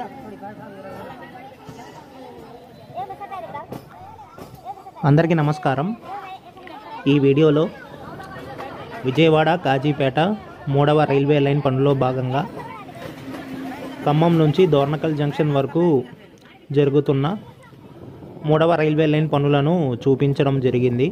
అందరికీ నమస్కారం ఈ వీడియోలో విజయవాడ కాజీపేట మూడవ రైల్వే లైన్ పనులో భాగంగా ఖమ్మం నుంచి దోర్నకల్ జంక్షన్ వరకు జరుగుతున్న మూడవ రైల్వే లైన్ పనులను చూపించడం జరిగింది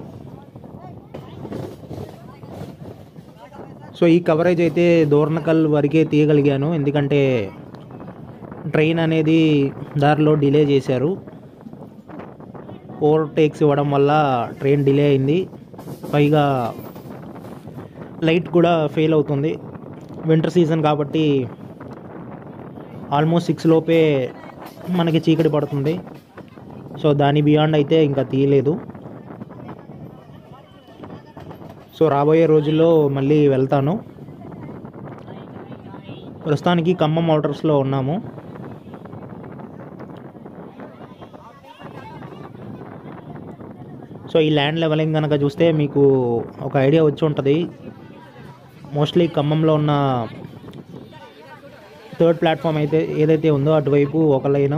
సో ఈ కవరేజ్ అయితే దోర్నకల్ వరకే తీయగలిగాను ఎందుకంటే ట్రైన్ అనేది దారిలో డిలే చేశారు ఓవర్టేక్స్ ఇవ్వడం వల్ల ట్రైన్ డిలే అయింది పైగా లైట్ కూడా ఫెయిల్ అవుతుంది వింటర్ సీజన్ కాబట్టి ఆల్మోస్ట్ సిక్స్ లోపే మనకి చీకటి పడుతుంది సో దాని బియాండ్ అయితే ఇంకా తీయలేదు సో రాబోయే రోజుల్లో మళ్ళీ వెళ్తాను ప్రస్తుతానికి ఖమ్మం మోటార్స్లో ఉన్నాము సో ఈ ల్యాండ్ లెవెలింగ్ కనుక చూస్తే మీకు ఒక ఐడియా వచ్చి ఉంటుంది మోస్ట్లీ ఖమ్మంలో ఉన్న థర్డ్ ప్లాట్ఫామ్ అయితే ఏదైతే ఉందో అటువైపు ఒక లైన్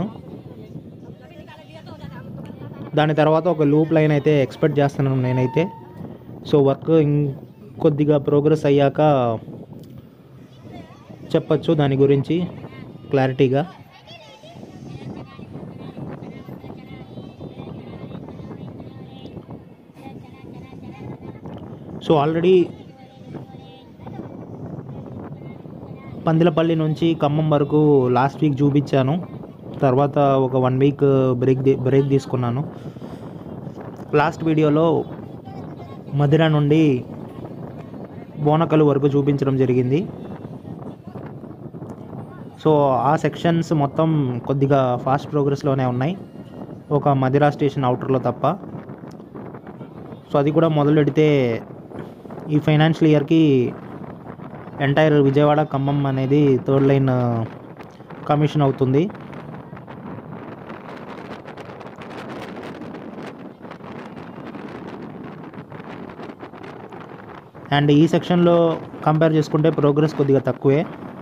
దాని తర్వాత ఒక లూప్ లైన్ అయితే ఎక్స్పెక్ట్ చేస్తున్నాను నేనైతే సో వర్క్ ఇంకొద్దిగా ప్రోగ్రెస్ అయ్యాక చెప్పచ్చు దాని గురించి క్లారిటీగా సో ఆల్రెడీ పందిలపల్లి నుంచి ఖమ్మం వరకు లాస్ట్ వీక్ చూపించాను తర్వాత ఒక వన్ వీక్ బ్రేక్ బ్రేక్ తీసుకున్నాను లాస్ట్ వీడియోలో మధిర నుండి బోనకలు వరకు చూపించడం జరిగింది సో ఆ సెక్షన్స్ మొత్తం కొద్దిగా ఫాస్ట్ ప్రోగ్రెస్లోనే ఉన్నాయి ఒక మధిరా స్టేషన్ అవుటర్లో తప్ప సో అది కూడా మొదలెడితే ఈ ఫైనాన్షియల్ ఇయర్కి ఎంటైర్ విజయవాడ ఖమ్మం అనేది థర్డ్ లైన్ కమిషన్ అవుతుంది అండ్ ఈ సెక్షన్లో కంపేర్ చేసుకుంటే ప్రోగ్రెస్ కొద్దిగా తక్కువే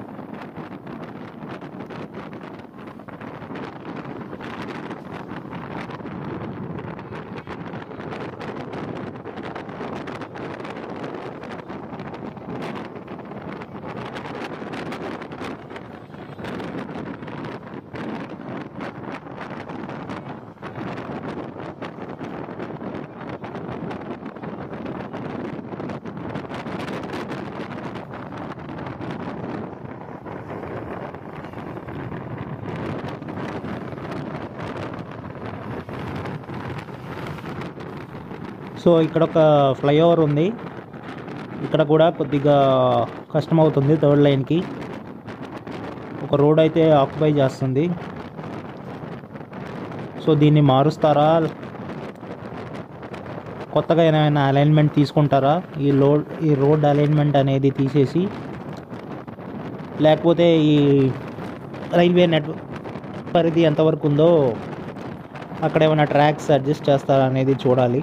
సో ఇక్కడ ఒక ఫ్లైఓవర్ ఉంది ఇక్కడ కూడా కొద్దిగా కష్టం అవుతుంది థర్డ్ లైన్కి ఒక రోడ్ అయితే ఆక్యుపై చేస్తుంది సో దీన్ని మారుస్తారా కొత్తగా ఏమైనా అలైన్మెంట్ తీసుకుంటారా ఈ లోడ్ ఈ రోడ్ అలైన్మెంట్ అనేది తీసేసి లేకపోతే ఈ రైల్వే నెట్ పరిధి ఎంతవరకు ఉందో అక్కడ ఏమైనా ట్రాక్స్ అడ్జస్ట్ చేస్తారా అనేది చూడాలి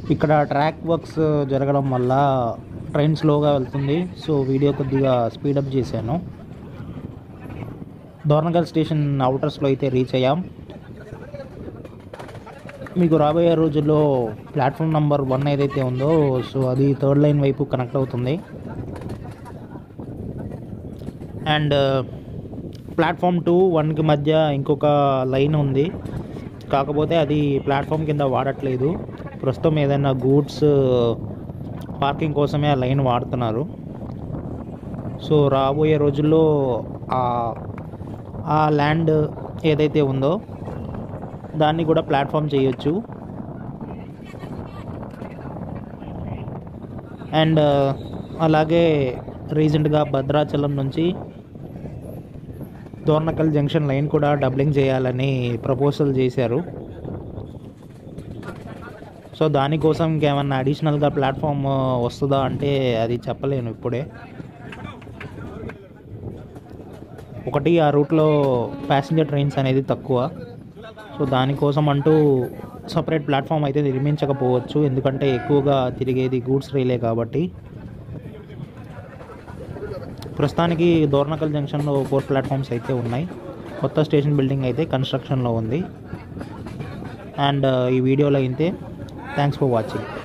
ఇక్కడ ట్రాక్ వర్క్స్ జరగడం వల్ల ట్రైన్ స్లోగా వెళ్తుంది సో వీడియో కొద్దిగా స్పీడప్ చేశాను దోర్నగల్ స్టేషన్ అవుటర్స్లో అయితే రీచ్ అయ్యాం మీకు రాబోయే రోజుల్లో ప్లాట్ఫామ్ నెంబర్ వన్ ఏదైతే ఉందో సో అది థర్డ్ లైన్ వైపు కనెక్ట్ అవుతుంది అండ్ ప్లాట్ఫామ్ టూ వన్కి మధ్య ఇంకొక లైన్ ఉంది కాకపోతే అది ప్లాట్ఫామ్ కింద వాడట్లేదు ప్రస్తుతం ఏదైనా గూడ్స్ పార్కింగ్ కోసమే ఆ లైన్ వాడుతున్నారు సో రాబోయే రోజుల్లో ఆ ఆ ల్యాండ్ ఏదైతే ఉందో దాన్ని కూడా ప్లాట్ఫామ్ చేయొచ్చు అండ్ అలాగే రీసెంట్గా భద్రాచలం నుంచి దోర్నకల్ జంక్షన్ లైన్ కూడా డబ్లింగ్ చేయాలని ప్రపోజల్ చేశారు సో దానికోసం ఇంకేమన్నా అడిషనల్గా ప్లాట్ఫామ్ వస్తుందా అంటే అది చెప్పలేను ఇప్పుడే ఒకటి ఆ రూట్లో ప్యాసింజర్ ట్రైన్స్ అనేది తక్కువ సో దానికోసం అంటూ సపరేట్ ప్లాట్ఫామ్ అయితే నిర్మించకపోవచ్చు ఎందుకంటే ఎక్కువగా తిరిగేది గూడ్స్ రైలే కాబట్టి ప్రస్తుతానికి దోర్నకల్ జంక్షన్లో ఫోర్ ప్లాట్ఫామ్స్ అయితే ఉన్నాయి కొత్త స్టేషన్ బిల్డింగ్ అయితే కన్స్ట్రక్షన్లో ఉంది అండ్ ఈ వీడియోలో అయితే థ్యాంక్స్ ఫర్ వాచింగ్